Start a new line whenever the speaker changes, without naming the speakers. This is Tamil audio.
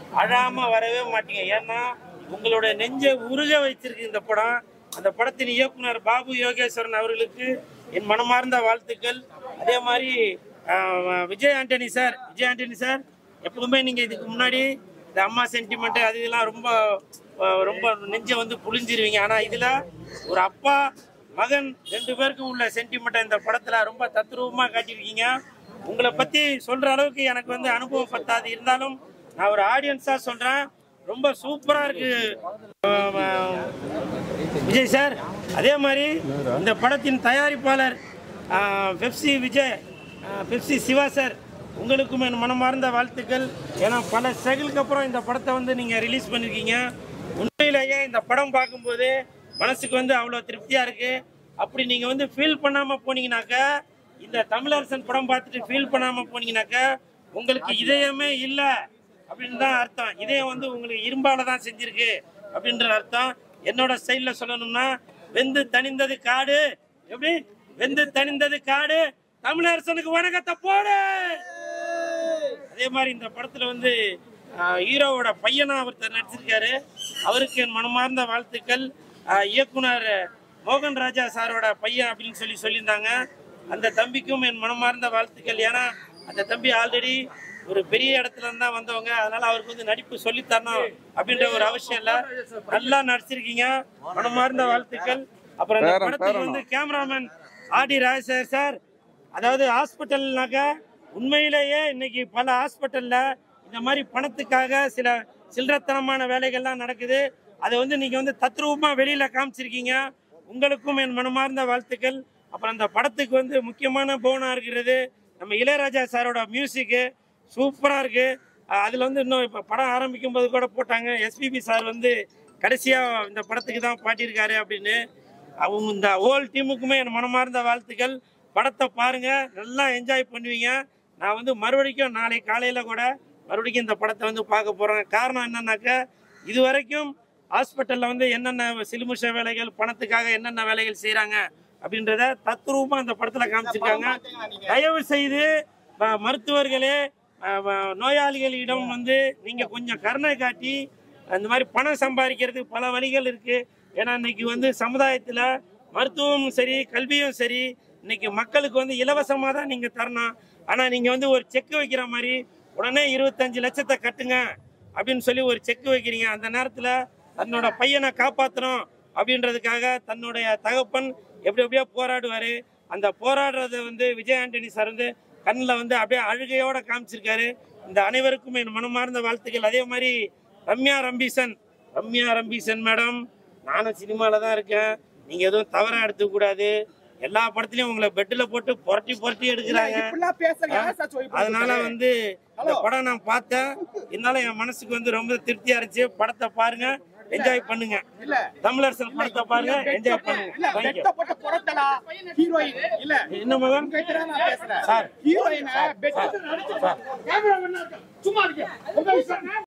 அழாம வரவே மாட்டீங்க ஏன்னா உங்களோட நெஞ்சை உருக வச்சிருக்கு இந்த படம் அந்த படத்தின் இயக்குனர் பாபு யோகேஸ்வரன் அவர்களுக்கு என் மனமார்ந்த வாழ்த்துக்கள் அதே மாதிரி ஆஹ், விஜய் ஆண்டனி சார் விஜய் ஆண்டனி சார் எப்பவுமே நீங்க இதுக்கு முன்னாடி இந்த அம்மா சென்டிமெண்ட் அது இதெல்லாம் ரொம்ப ஆஹ், ரொம்ப நெஞ்சை வந்து புளிஞ்சிருவீங்க ஆனா இதுல ஒரு அப்பா மகன் ரெண்டு பேருக்கும் உள்ள சென்டிமெண்ட் இந்த படத்துல ரொம்ப தத்ரூபமா காட்டியிருக்கீங்க உங்களை பத்தி சொல்ற அளவுக்கு எனக்கு வந்து அனுபவம் பத்தாது இருந்தாலும் நான் ஒரு ஆடியன்ஸா சொல்றேன் ரொம்ப சூப்பரா இருக்கு ஆஹ் ஆஹ் விஜய் சார் அதே மாதிரி இந்த படத்தின் தயாரிப்பாளர் ஆஹ் பெப்சி விஜய் ஆஹ் பெப்சி சிவா சார் உங்களுக்கும் என் மனமார்ந்த வாழ்த்துக்கள் ஏன்னா பல ஸ்ட்ரகிளுக்கு அப்புறம் இந்த படத்தை வந்து நீங்கள் ரிலீஸ் பண்ணியிருக்கீங்க உண்மையிலேயே இந்த படம் பார்க்கும்போது மனசுக்கு வந்து அவ்வளோ திருப்தியாக இருக்குது அப்படி நீங்கள் வந்து ஃபீல் பண்ணாமல் போனீங்கன்னாக்கா இந்த தமிழரசன் படம் பார்த்துட்டு ஃபீல் பண்ணாமல் போனீங்கன்னாக்கா உங்களுக்கு இதயமே இல்லை அப்படின்னு தான் அர்த்தம் இதயம் வந்து உங்களுக்கு இரும்பால தான் செஞ்சிருக்கு அப்படின்ற அர்த்தம் என்னோட ஸ்டைல்ல சொல்லணும்னா வெந்து தணிந்தது காடு எப்படி வெந்து தணிந்தது காடு தமிழரசனுக்கு வணக்கத்தை போடு அதே மாதிரி இந்த படத்துல வந்து ஆஹ், ஹீரோவோட பையனா ஒருத்தர் நடிச்சிருக்காரு அவருக்கு என் மனமார்ந்த வாழ்த்துக்கள் ஆஹ், இயக்குனர் மோகன் ராஜா சாரோட பையன் அப்படின்னு சொல்லி சொல்லியிருந்தாங்க அந்த தம்பிக்கும் என் மனமார்ந்த வாழ்த்துக்கள் ஏன்னா அந்த தம்பி ஆல்ரெடி ஒரு பெரிய இடத்துல இருந்தா வந்தவங்க அதனால அவருக்கு வந்து நடிப்பு சொல்லி தரணும் அப்படின்ற ஒரு அவசியம் இல்ல நல்லா நடிச்சிருக்கீங்க மனமார்ந்த வாழ்த்துக்கள் அப்புறம் இந்த படத்துக்கு வந்து கேமராமேன் ஆடி ராஜசேகர் சார் அதாவது ஹாஸ்பிட்டல்னாக்க உண்மையிலேயே இன்னைக்கு பல ஹாஸ்பிட்டல்ல இந்த மாதிரி பணத்துக்காக சில சில்லறத்தனமான வேலைகள்லாம் நடக்குது அதை வந்து நீங்க வந்து தத்ரூபமா வெளியில காமிச்சிருக்கீங்க உங்களுக்கும் என் மனமார்ந்த வாழ்த்துக்கள் அப்புறம் அந்த படத்துக்கு வந்து முக்கியமான போனா இருக்கிறது நம்ம இளையராஜா சாரோட மியூசிக்கு சூப்பரா இருக்கு அஹ் அதுல வந்து இன்னும் இப்ப படம் ஆரம்பிக்கும் போது கூட போட்டாங்க எஸ்பிபி சார் வந்து கடைசியா இந்த படத்துக்கு தான் பாட்டியிருக்காரு அப்படின்னு அவங்க இந்த ஹோல் டீமுக்குமே என் மனமார்ந்த வாழ்த்துக்கள் படத்தை பாருங்க நல்லா என்ஜாய் பண்ணுவீங்க நான் வந்து மறுபடிக்கும் நாளை காலையில கூட மறுபடியும் இந்த படத்தை வந்து பார்க்க போறேன் காரணம் என்னன்னாக்கா இது வரைக்கும் ஹாஸ்பிட்டல்ல வந்து என்னென்ன சிலுமிஷ வேலைகள் பணத்துக்காக என்னென்ன வேலைகள் செய்றாங்க அப்படின்றத தத்ரூபமா இந்த படத்துல காமிச்சிருக்காங்க தயவு செய்து ம- மருத்துவர்களே அஹ், வ- நோயாளிகளிடம் வந்து நீங்க கொஞ்சம் கருணை காட்டி அந்த மாதிரி பணம் சம்பாதிக்கிறதுக்கு பல வழிகள் இருக்கு ஏன்னா இன்னைக்கு வந்து சமுதாயத்துல மருத்துவமும் சரி கல்வியும் சரி இன்னைக்கு மக்களுக்கு வந்து இலவசமா தான் நீங்க தரணும் ஆனா நீங்க வந்து ஒரு செக் வைக்கிற மாதிரி உடனே இருபத்தஞ்சு லட்சத்தை கட்டுங்க அப்படின்னு சொல்லி ஒரு செக் வைக்கிறீங்க அந்த நேரத்துல தன்னோட பையனை காப்பாத்தணும் அப்படின்றதுக்காக தன்னுடைய தகப்பன் எப்படி எப்படியோ போராடுவாரு அந்த போராடுறத வந்து விஜய் ஆண்டனி சார் வந்து கண்ணில் வந்து அப்படியே அழுகையோட காமிச்சிருக்காரு இந்த அனைவருக்கும் என் மனமார்ந்த வாழ்த்துக்கள் அதே மாதிரி ரம்யா ரம்பீசன் ரம்யா ரம்பீசன் மேடம் நானும் சினிமால தான் இருக்கேன் நீங்க எதுவும் தவறா எடுத்துக்க கூடாது எல்லா படத்துலயும் உங்களை பெட்ல போட்டு புரட்டி புரட்டி எடுக்கிறாங்க
இப்படிலாம் பேசுறது யார் சார் சொல்லி
அதனால வந்து இந்த படம் நான் பார்த்தேன் இருந்தாலும் என் மனசுக்கு வந்து ரொம்ப திருப்தியா இருந்துச்சு படத்தை பாருங்க என்ஜாய் பண்ணுங்க
இல்ல
தமிழரசன் படத்தை பாருங்க என்ஜாய் பண்ணுங்க
இல்ல
தேங்க்யூ
பெட்ட போட்டு புறத்தலா ஹீரோயின் இல்ல
என்ன மகன்
உங்ககிட்ட தான் நான் பேசுறேன்
சார்
ஹீரோயினை பெட்டு
சார்
சும்மா இருக்க உங்க விஷயம்